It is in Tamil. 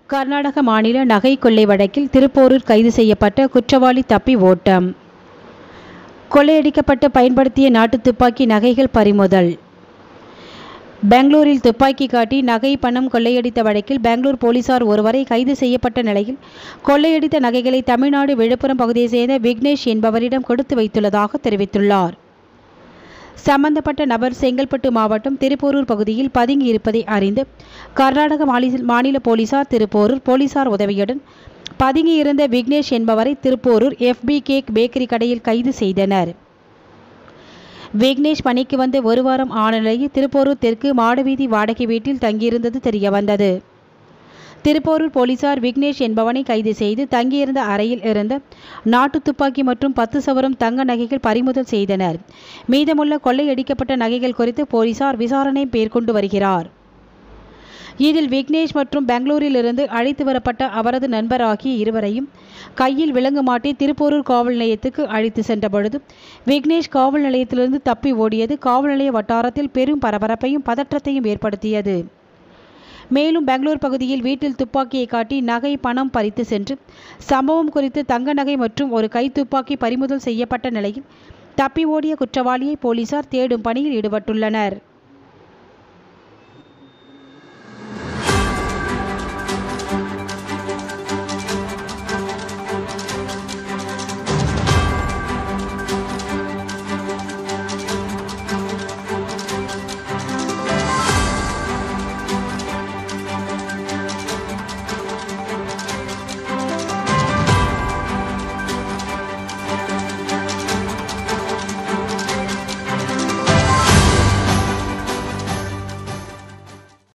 கர்நாடக மாநில நகை கொள்ளை வழக்கில் திருப்போரூர் கைது செய்யப்பட்ட குற்றவாளி தப்பி ஓட்டம் கொள்ளையடிக்கப்பட்டு பயன்படுத்திய நாட்டு துப்பாக்கி நகைகள் பறிமுதல் பெங்களூரில் துப்பாக்கி காட்டி நகை பணம் கொள்ளையடித்த வழக்கில் பெங்களூர் போலீசார் ஒருவரை கைது செய்யப்பட்ட நிலையில் கொள்ளையடித்த நகைகளை தமிழ்நாடு விழுப்புரம் பகுதியைச் சேர்ந்த விக்னேஷ் என்பவரிடம் கொடுத்து வைத்துள்ளதாக தெரிவித்துள்ளார் சம்பந்தப்பட்ட நபர் செங்கல்பட்டு மாவட்டம் திருப்போரூர் பகுதியில் பதுங்கி இருப்பதை அறிந்து கர்நாடக மாநில மாநில போலீசார் திருப்போரூர் போலீசார் உதவியுடன் பதுங்கி இருந்த விக்னேஷ் என்பவரை திருப்போரூர் எஃப்பி கேக் பேக்கரி கடையில் கைது செய்தனர் விக்னேஷ் பணிக்கு வந்து ஒரு வாரம் ஆன நிலையில் திருப்போரூர் தெற்கு மாடவீதி வாடகை வீட்டில் தங்கியிருந்தது தெரியவந்தது திருப்போரூர் போலீசார் விக்னேஷ் என்பவனை கைது செய்து தங்கியிருந்த அறையில் இருந்த நாட்டு துப்பாக்கி மற்றும் பத்து சவரம் தங்க நகைகள் பறிமுதல் செய்தனர் மீதமுள்ள கொள்ளையடிக்கப்பட்ட நகைகள் குறித்து போலீசார் விசாரணை மேற்கொண்டு வருகிறார் இதில் விக்னேஷ் மற்றும் பெங்களூரிலிருந்து அழைத்து வரப்பட்ட அவரது நண்பர் ஆகிய இருவரையும் கையில் விலங்கு மாட்டி திருப்போரூர் காவல் நிலையத்துக்கு அழைத்து சென்ற பொழுது விக்னேஷ் காவல் நிலையத்திலிருந்து தப்பி ஓடியது காவல் நிலைய வட்டாரத்தில் பெரும் பரபரப்பையும் பதற்றத்தையும் ஏற்படுத்தியது மேலும் பெங்களூர் பகுதியில் வீட்டில் துப்பாக்கியை காட்டி நகை பணம் பறித்து சென்று சம்பவம் குறித்து தங்க நகை மற்றும் ஒரு கை துப்பாக்கி பறிமுதல் செய்யப்பட்ட நிலையில் தப்பி ஓடிய குற்றவாளியை போலீசார் தேடும் பணியில் ஈடுபட்டுள்ளனர்